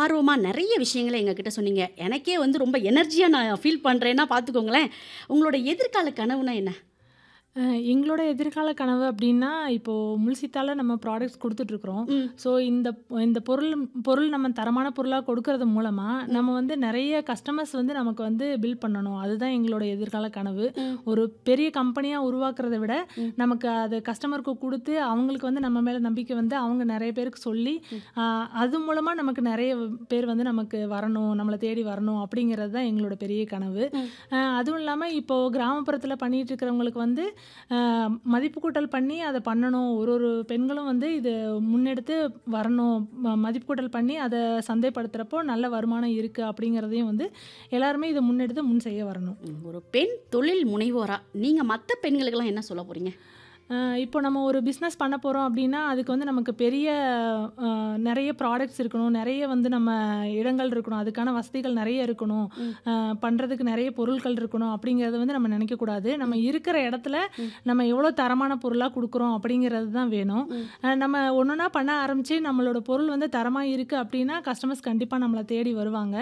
ஆர்வமா நிறைய விஷயங்கள எங்ககிட்ட சொன்னீங்க. எனக்கே வந்து ரொம்ப எனர்ஜியா நான் ஃபீல் பண்றேன்னா பார்த்துக்கோங்களேன். உங்களோட எதிர்கால கனவுனா என்ன? அ எங்களோட எதிர்கால கனவு அப்டின்னா, இப்போ முல்சித்தால நம்ம ப்ராடக்ட்ஸ் குடுத்துட்ருக்குறோம். ம். ஸோ இந்த இந்த பொருள் பொருள் நம்ம தரமான பொருளா கொடுக்கறது மூலமா, ம். நம்ம வந்து நெறைய கஸ்டமர்ஸ் வந்து நமக்கு வந்து பில்ட் பண்ணணும். அதுதான் எங்களோட எதிர்கால கனவு. ம். ஒரு பெரிய கம்பெனியா உருவாக்குறத விட, ம். நமக்கு அது கஸ்டமருக்கு குடுத்து, அவங்களுக்கு வந்து நம்ம மேல நம்பிக்கை வந்து, அவங்க நெறைய பேருக்கு சொல்லி, ம். அ அது மூலமா நமக்கு நெறைய பேர் வந்து நமக்கு வரணும், நம்மள தேடி வரணும் அப்டிங்கிறது தான் எங்களோட பெரிய கனவு. ம். அ அதுவும் இல்லாம இப்போ கிராமப்புறத்தில பண்ணிட்டுருக்கிறவங்களுக்கு வந்து, அ மதிப்பு கூட்டல் பண்ணி அத பண்ணணும். ஒரு ஒரு பெண்களும் வந்து இது முன்னெடுத்து வரணும். ம மதிப்பு கூட்டல் பண்ணி அத சந்தைப்படுத்துறப்போ நல்ல வருமானம் இருக்கு அப்டிங்கிறதையும் வந்து எல்லாருமே இத முன்னெடுத்து முன் செய்ய வரணும். ம். ஒரு பெண் தொழில் முனைவோரா, நீங்க மத்த பெண்களுக்கெல்லாம் என்ன சொல்ல போறீங்க? அ இப்போ நம்ம ஒரு பிஸ்னஸ் பண்ண போறோம் அப்டின்னா, அதுக்கு வந்து நமக்கு பெரிய அ நெறைய ப்ராடக்ட்ஸ் இருக்கணும். நெறைய வந்து நம்ம இடங்கள் இருக்கணும். அதுக்கான வசதிகள் நெறைய இருக்கணும். ம். அ பண்றதுக்கு நெறைய பொருட்கள் இருக்கணும் அப்டிங்கிறத வந்து நம்ம நெனைக்கக்கூடாது. நம்ம ம். இருக்கிற இடத்துல ம். நம்ம எவ்வளோ தரமான பொருளா குடுக்குறோம் அப்டிங்கிறது தான் வேணும். ம். அ நம்ம ஒன்னொன்னா பண்ண ஆரம்பிச்சு நம்மளோட பொருள் வந்து தரமா இருக்கு அப்டின்னா, கஸ்டமர்ஸ் கண்டிப்பா நம்மள தேடி வருவாங்க.